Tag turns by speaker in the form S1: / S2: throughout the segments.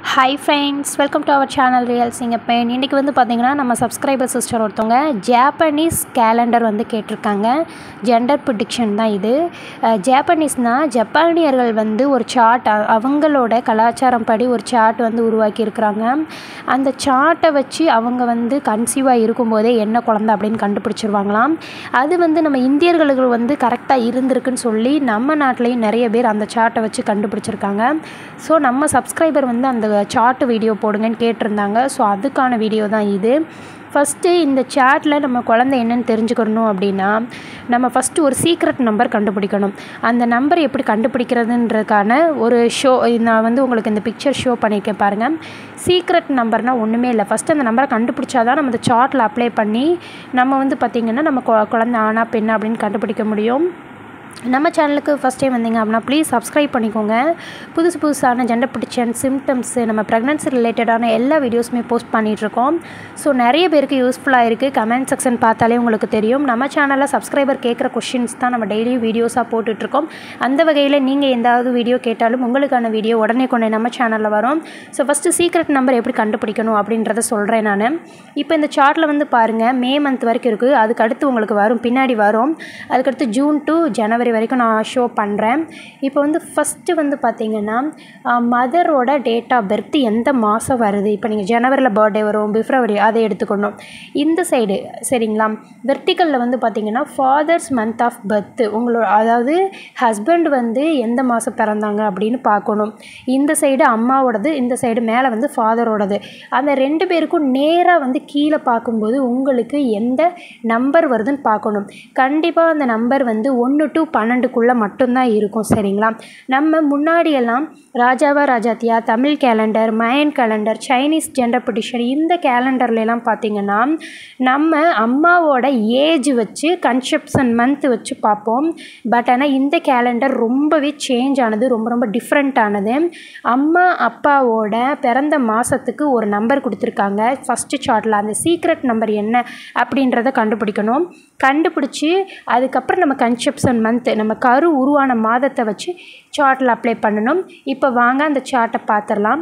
S1: hi friends welcome to our channel real சிங்கப்பேன் இன்றைக்கி வந்து பார்த்திங்கன்னா நம்ம சப்ஸ்கிரைபர் சிஸ்டர் ஒருத்தவங்க ஜாப்பனீஸ் கேலண்டர் வந்து கேட்டிருக்காங்க ஜெண்டர் ப்ரிடிக்ஷன் தான் இது அஹ், ஜாப்பனீஸ்னால் ஜப்பானியர்கள் வந்து ஒரு சார்ட் அவங்களோட கலாச்சாரம் படி ஒரு சார்ட் வந்து உருவாக்கியிருக்கிறாங்க அந்த சார்ட்டை வச்சு அவங்க வந்து கன்சீவாக இருக்கும்போதே என்ன குழந்தை அப்படின்னு கண்டுபிடிச்சிருவாங்களாம் அது வந்து நம்ம இந்தியர்களுக்கு வந்து கரெக்டாக இருந்திருக்குன்னு சொல்லி நம்ம நாட்டிலையும் நிறைய பேர் அந்த சார்ட்டை வச்சு கண்டுபிடிச்சிருக்காங்க ஸோ நம்ம சப்ஸ்கிரைபர் வந்து அந்த சார்ட் வீடியோ போடுங்கன்னு கேட்டிருந்தாங்க ஸோ அதுக்கான வீடியோ தான் இது ஃபஸ்ட்டு இந்த சாட்டில் நம்ம குழந்தை என்னன்னு தெரிஞ்சுக்கணும் அப்படின்னா நம்ம ஃபஸ்ட்டு ஒரு சீக்ரெட் நம்பர் கண்டுபிடிக்கணும் அந்த நம்பர் எப்படி கண்டுபிடிக்கிறதுன்றதுக்கான ஒரு ஷோ நான் வந்து உங்களுக்கு இந்த பிக்சர் ஷோ பண்ணியிருக்கேன் பாருங்கள் சீக்ரெட் நம்பர்னால் ஒன்றுமே இல்லை ஃபஸ்ட்டு அந்த நம்பரை கண்டுபிடிச்சாதான் நம்ம அந்த சார்ட்டில் அப்ளை பண்ணி நம்ம வந்து பார்த்திங்கன்னா நம்ம கொ- குழந்தை ஆனா பெண்ணா அப்படின்னு கண்டுபிடிக்க முடியும் நம்ம சேனலுக்கு ஃபஸ்ட் டைம் வந்தீங்க அப்படின்னா ப்ளீஸ் சப்ஸ்கிரைப் பண்ணிக்கோங்க புதுசு புதுசான ஜெண்டர் ப்ரிடிக்ஷன் சிம்டம்ஸு நம்ம ப்ரெக்னன்சி ரிலேட்டடான எல்லா வீடியோஸுமே போஸ்ட் பண்ணிகிட்ருக்கோம் ஸோ நிறைய பேருக்கு யூஸ்ஃபுல்லாக இருக்குது கமெண்ட் செக்ஷன் பார்த்தாலே உங்களுக்கு தெரியும் நம்ம சேனலில் சப்ஸ்கிரைபர் கேட்குற கொஷின்ஸ் தான் நம்ம டெய்லியும் வீடியோஸாக போட்டுட்ருக்கோம் அந்த வகையில் நீங்கள் எந்தாவது வீடியோ கேட்டாலும் உங்களுக்கான வீடியோ உடனே கொண்டே நம்ம சேனலில் வரும் ஸோ ஃபஸ்ட்டு சீக்ரெட் நம்பர் எப்படி கண்டுபிடிக்கணும் அப்படின்றத சொல்கிறேன் நான் இப்போ இந்த சார்ட்டில் வந்து பாருங்கள் மே மந்த் வரைக்கும் இருக்குது அதுக்கு அடுத்து உங்களுக்கு வரும் பின்னாடி வரும் அதுக்கடுத்து ஜூன் டு ஜனவரி வரைக்கும் நான் ஷோ பண்ணுறேன் இப்போ வந்து ஃபஸ்ட்டு வந்து பார்த்தீங்கன்னா மதரோட டேட் ஆஃப் பர்த் எந்த மாதம் வருது இப்போ நீங்கள் ஜனவரியில் பர்த்டே வரும் பிப்ரவரி அதை எடுத்துக்கணும் இந்த சைடு சரிங்களா வெர்டிக்கலில் வந்து பார்த்தீங்கன்னா ஃபாதர்ஸ் மந்த் ஆஃப் பர்த் உங்களோட அதாவது ஹஸ்பண்ட் வந்து எந்த மாதம் பிறந்தாங்க அப்படின்னு பார்க்கணும் இந்த சைடு அம்மாவோடது இந்த சைடு மேலே வந்து ஃபாதரோடது அந்த ரெண்டு பேருக்கும் நேராக வந்து கீழே பார்க்கும்போது உங்களுக்கு எந்த நம்பர் வருதுன்னு பார்க்கணும் கண்டிப்பாக அந்த நம்பர் வந்து ஒன்று டு பன்னெண்டுக்குள்ளே மட்டும்தான் இருக்கும் சரிங்களா நம்ம முன்னாடியெல்லாம் ராஜாவா ராஜாத்தியா Tamil calendar Mayan calendar Chinese gender prediction இந்த கேலண்டர்லாம் பார்த்தீங்கன்னா நம்ம அம்மாவோட ஏஜ் வச்சு கன்செப்ஷன் மந்த் வச்சு பார்ப்போம் பட் ஆனால் இந்த கேலண்டர் ரொம்பவே சேஞ்ச் ஆனது ரொம்ப ரொம்ப டிஃப்ரெண்ட் ஆனது அம்மா அப்பாவோட பிறந்த மாதத்துக்கு ஒரு நம்பர் கொடுத்துருக்காங்க ஃபஸ்ட்டு சார்ட்டில் அந்த சீக்ரெட் நம்பர் என்ன அப்படின்றத கண்டுபிடிக்கணும் கண்டுபிடிச்சி அதுக்கப்புறம் நம்ம கன்செப்ஷன் மந்த் நம்ம கரு உருவான மாதத்தை வச்சு சார்ட்டில் அப்ளை பண்ணணும் இப்போ வாங்க அந்த சார்ட்டை பார்த்துடலாம்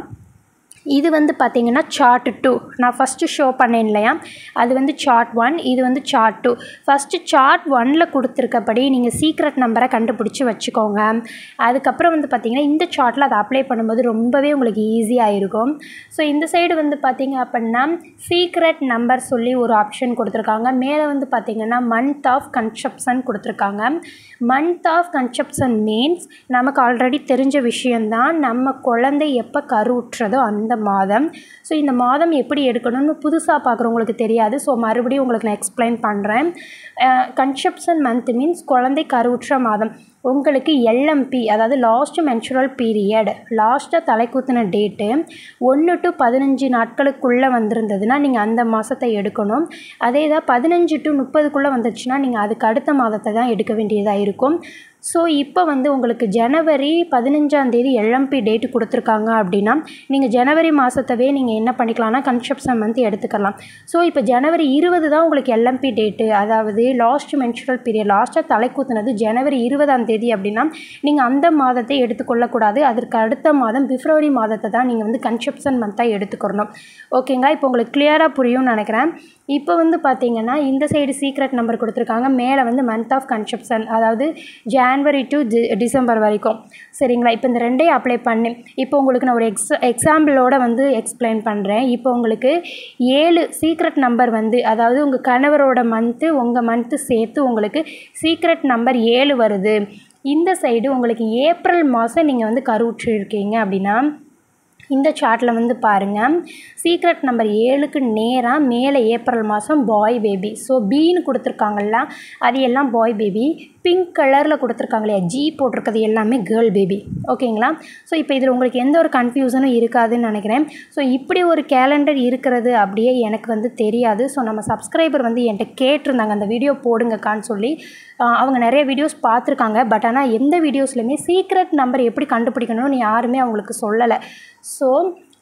S1: இது வந்து பார்த்தீங்கன்னா சார்ட் டூ நான் ஃபஸ்ட்டு ஷோ பண்ணேன் இல்லையா அது வந்து சார்ட் ஒன் இது வந்து சார்ட் டூ ஃபஸ்ட்டு சார்ட் ஒனில் கொடுத்துருக்கபடி நீங்கள் சீக்ரெட் நம்பரை கண்டுபிடிச்சி வச்சுக்கோங்க அதுக்கப்புறம் வந்து பார்த்தீங்கன்னா இந்த சார்ட்டில் அதை அப்ளை பண்ணும்போது ரொம்பவே உங்களுக்கு ஈஸியாக இருக்கும் ஸோ இந்த சைடு வந்து பார்த்தீங்க அப்படின்னா சீக்ரெட் நம்பர் சொல்லி ஒரு ஆப்ஷன் கொடுத்துருக்காங்க மேலே வந்து பார்த்தீங்கன்னா மந்த் ஆஃப் கன்செப்ஷன் கொடுத்துருக்காங்க மந்த் ஆஃப் கன்செப்ஷன் மீன்ஸ் நமக்கு ஆல்ரெடி தெரிஞ்ச விஷயந்தான் நம்ம குழந்தை எப்போ கருவுற்றதோ அந்த மாதம் ஸோ இந்த மாதம் எப்படி எடுக்கணும்னு புதுசாக பார்க்குறவங்களுக்கு தெரியாது ஸோ மறுபடியும் உங்களுக்கு நான் எக்ஸ்பிளைன் பண்ணுறேன் கன்செப்ஷன் மந்த் மீன்ஸ் குழந்தை கருவுற்ற மாதம் உங்களுக்கு எல்எம்பி அதாவது லாஸ்ட் மென்சுரல் பீரியட் லாஸ்ட்டாக தலைக்குத்தின டேட்டு ஒன்று டு பதினஞ்சு நாட்களுக்குள்ளே வந்திருந்ததுன்னா நீங்கள் அந்த மாதத்தை எடுக்கணும் அதே தான் பதினஞ்சு டு முப்பதுக்குள்ளே வந்துச்சுன்னா நீங்கள் அதுக்கு அடுத்த மாதத்தை தான் எடுக்க வேண்டியதாக இருக்கும் ஸோ இப்போ வந்து உங்களுக்கு ஜனவரி பதினஞ்சாம் தேதி எல்எம்பி டேட்டு கொடுத்துருக்காங்க அப்படின்னா நீங்கள் ஜனவரி மாதத்தவே நீங்கள் என்ன பண்ணிக்கலாம்னா கன்செப்ஷன் மந்த் எடுத்துக்கலாம் ஸோ இப்போ ஜனவரி இருபது தான் உங்களுக்கு எல்எம்பி டேட்டு அதாவது லாஸ்ட் மென்சுரல் பீரியட் லாஸ்ட்டாக தலைக்குத்துனது ஜனவரி இருபதாம் தேதி அப்படின்னா நீங்கள் அந்த மாதத்தை எடுத்துக்கொள்ளக்கூடாது அதற்கு அடுத்த மாதம் பிப்ரவரி மாதத்தை தான் நீங்கள் வந்து கன்செப்ஷன் மந்த்தாக எடுத்துக்கிறணும் ஓகேங்களா இப்போ உங்களுக்கு கிளியராக புரியும்னு நினைக்கிறேன் இப்போ வந்து பார்த்தீங்கன்னா இந்த சைடு சீக்ரெட் நம்பர் கொடுத்துருக்காங்க மேலே வந்து மந்த் ஆஃப் கன்செப்ஷன் அதாவது ஜான்வரி டு டி டிசம்பர் வரைக்கும் சரிங்களா இப்போ இந்த ரெண்டையும் அப்ளை பண்ணி இப்போ உங்களுக்கு நான் ஒரு எக்ஸ் எக்ஸாம்பிளோட வந்து எக்ஸ்பிளைன் பண்ணுறேன் இப்போ உங்களுக்கு ஏழு சீக்ரெட் நம்பர் வந்து அதாவது உங்கள் கணவரோட மந்த்து உங்கள் மந்த்து சேர்த்து உங்களுக்கு சீக்ரெட் நம்பர் ஏழு வருது இந்த சைடு உங்களுக்கு ஏப்ரல் மாதம் நீங்கள் வந்து கருவுற்று இருக்கீங்க அப்படின்னா இந்த சார்ட்டில் வந்து பாருங்கள் சீக்ரெட் நம்பர் ஏழுக்கு நேராக மேலே ஏப்ரல் மாதம் பாய் பேபி ஸோ பீன்னு கொடுத்துருக்காங்கல்ல அது எல்லாம் பாய் பேபி பிங்க் கலரில் கொடுத்துருக்காங்க இல்லையா ஜி போட்டிருக்கிறது எல்லாமே கேர்ள் பேபி ஓகேங்களா ஸோ இப்போ இதில் உங்களுக்கு எந்த ஒரு கன்ஃபியூஷனும் இருக்காதுன்னு நினைக்கிறேன் ஸோ இப்படி ஒரு கேலண்டர் இருக்கிறது அப்படியே எனக்கு வந்து தெரியாது ஸோ நம்ம சப்ஸ்கிரைபர் வந்து என்கிட்ட கேட்டிருந்தாங்க அந்த வீடியோ போடுங்கக்கான்னு சொல்லி ஆஹ் அவங்க நிறைய வீடியோஸ் பார்த்துருக்காங்க பட் ஆனால் எந்த வீடியோஸ்லையுமே சீக்ரெட் நம்பர் எப்படி கண்டுபிடிக்கணும்னு யாருமே அவங்களுக்கு சொல்லலை ஸோ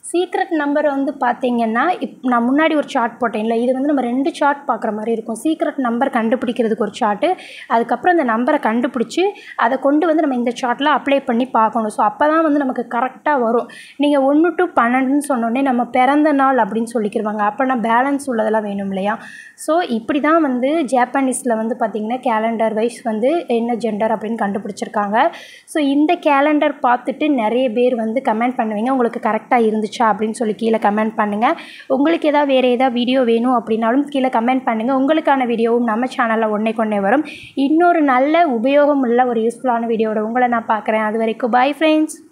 S1: சீக்ரெட் நம்பர் வந்து பார்த்தீங்கன்னா இப் நான் முன்னாடி ஒரு சார்ட் போட்டேன்ல இது வந்து நம்ம ரெண்டு சார்ட் பார்க்குற மாதிரி இருக்கும் சீக்ரெட் நம்பர் கண்டுபிடிக்கிறதுக்கு ஒரு சார்ட்டு அதுக்கப்புறம் அந்த நம்பரை கண்டுபிடிச்சி அதை கொண்டு வந்து நம்ம இந்த சார்ட்டில் அப்ளை பண்ணி பார்க்கணும் ஸோ அப்போ தான் வந்து நமக்கு கரெக்டாக வரும் நீங்கள் ஒன்று டு பன்னெண்டுன்னு சொன்னோடனே நம்ம பிறந்த நாள் அப்படின்னு சொல்லிக்கிருவாங்க அப்போனா பேலன்ஸ் உள்ளதெல்லாம் வேணும் இல்லையா ஸோ இப்படி தான் வந்து ஜாப்பனீஸில் வந்து பார்த்திங்கன்னா கேலண்டர் வைஸ் வந்து என்ன ஜெண்டர் அப்படின்னு கண்டுபிடிச்சிருக்காங்க ஸோ இந்த கேலண்டர் பார்த்துட்டு நிறைய பேர் வந்து கமெண்ட் பண்ணுவீங்க உங்களுக்கு கரெக்டாக இருந்துச்சா அப்படின்னு சொல்லி கீழே கமெண்ட் பண்ணுங்கள் உங்களுக்கு ஏதாவது வேறு ஏதாவது வீடியோ வேணும் அப்படின்னாலும் கீழே கமெண்ட் பண்ணுங்கள் உங்களுக்கான வீடியோவும் நம்ம சேனலில் ஒன்றே கொண்டே வரும் இன்னொரு நல்ல உபயோகம் உள்ள ஒரு யூஸ்ஃபுல்லான வீடியோட உங்களை நான் பார்க்குறேன் அது வரைக்கும் பாய் ஃப்ரெண்ட்ஸ்